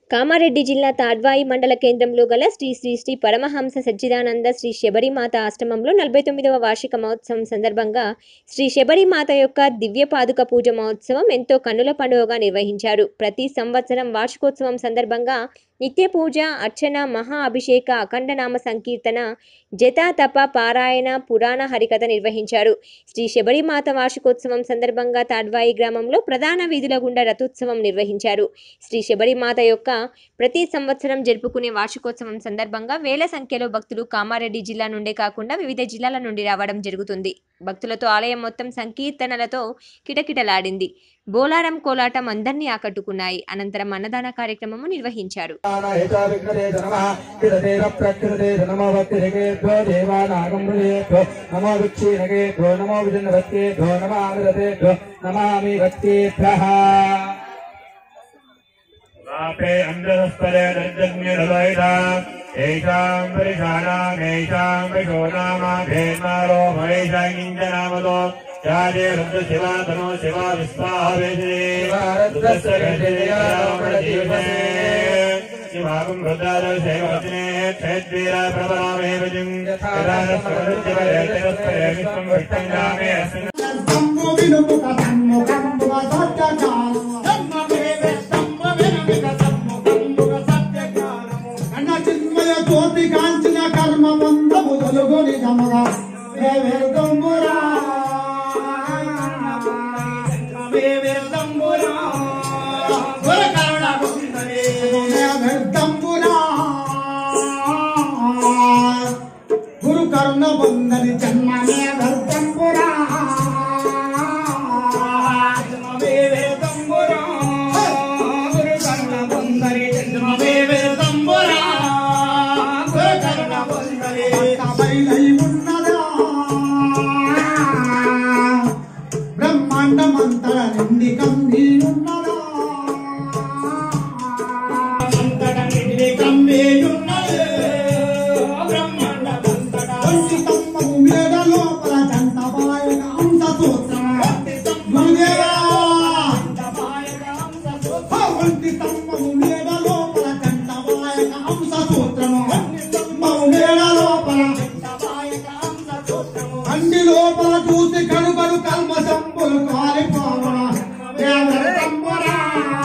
కామారెడ్డి జిల్లా తాడ్వాయి మండల కేంద్రంలో గల శ్రీ శ్రీ శ్రీ పరమహంస సచ్చిదానంద శ్రీ శబరిమాత ఆశ్రమంలో నలభై తొమ్మిదవ వార్షిక మహోత్సవం సందర్భంగా శ్రీ శబరిమాత యొక్క దివ్య పాదుక పూజ మహోత్సవం ఎంతో కన్నుల పండుగగా నిర్వహించారు ప్రతి సంవత్సరం వార్షికోత్సవం సందర్భంగా నిత్య పూజ అర్చన మహా అభిషేక అఖండనామ సంకీర్తన జత తప పారాయణ పురాణ హరికథ నిర్వహించారు శ్రీ శబరిమాత వార్షికోత్సవం సందర్భంగా తాడ్వాయి గ్రామంలో ప్రధాన వీధుల గుండా రథోత్సవం నిర్వహించారు శ్రీ శబరిమాత యొక్క ప్రతి సంవత్సరం జరుపుకునే వార్షికోత్సవం సందర్భంగా వేల సంఖ్యలో భక్తులు కామారెడ్డి జిల్లా నుండే కాకుండా వివిధ జిల్లాల నుండి రావడం జరుగుతుంది భక్తులతో ఆలయం మొత్తం సంకీర్తనలతో కిటకిటలాడింది బోలారం కోలాటం అందరినీ ఆకట్టుకున్నాయి అనంతరం అన్నదాన కార్యక్రమము నిర్వహించారు నమో విక్షీనగేభ్యో నమో విజన్వత్యేభ్యో నమామిరతేభ్యో నమామి భక్తేభ్యః वापे अन्द्रस्परे रज्जन्यरलयिता येषाम् परिषाणामेषाम् विशो नाम भेन्मारो भवेशाङ्गिञ्जनामतो चारे रुद्र शिवा तनो शिवा विस्वाहवेशेवागम् रुद्रादशैवचने क्षेद्वीरा प्रबलामेव जिम् यथा नस्परे विश्वम् विष्टङ्गामे अस्मिन् కాంచిన కర్మ బంధము తొలుగుని గమగా వేదంబురా గురు కరుణ బంధని జన్మమే వర్తంబురా బ్రహ్మాండమంతర నిండి కంది ఉన్నదా మీద లోపల జంట బాయన అంశ సూత్రమ గురుదేవా వంటి తమ్మము మీద లోపల జంట బాయన అంశ సూత్రము మేడ లోపల అండి లోపల చూసి కడుగడు కల్మ సంపులు కాలిపోవన దేవర తమ్మురా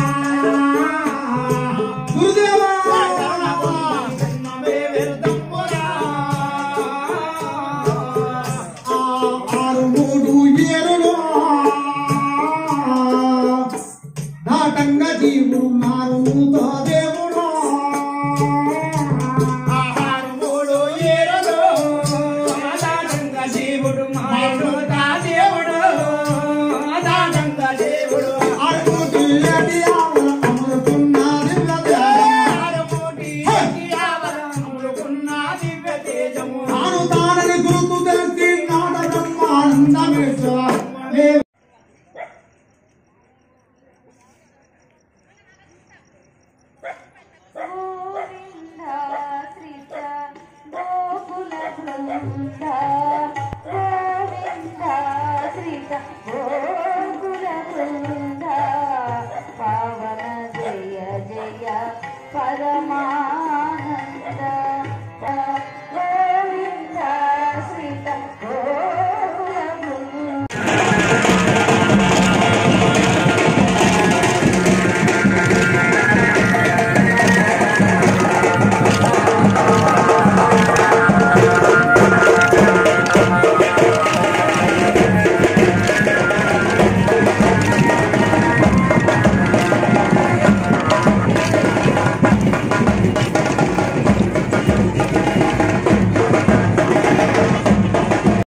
గురుదేవా ఆరు మూడు ఏరులో దాటంగా జీవులు మారు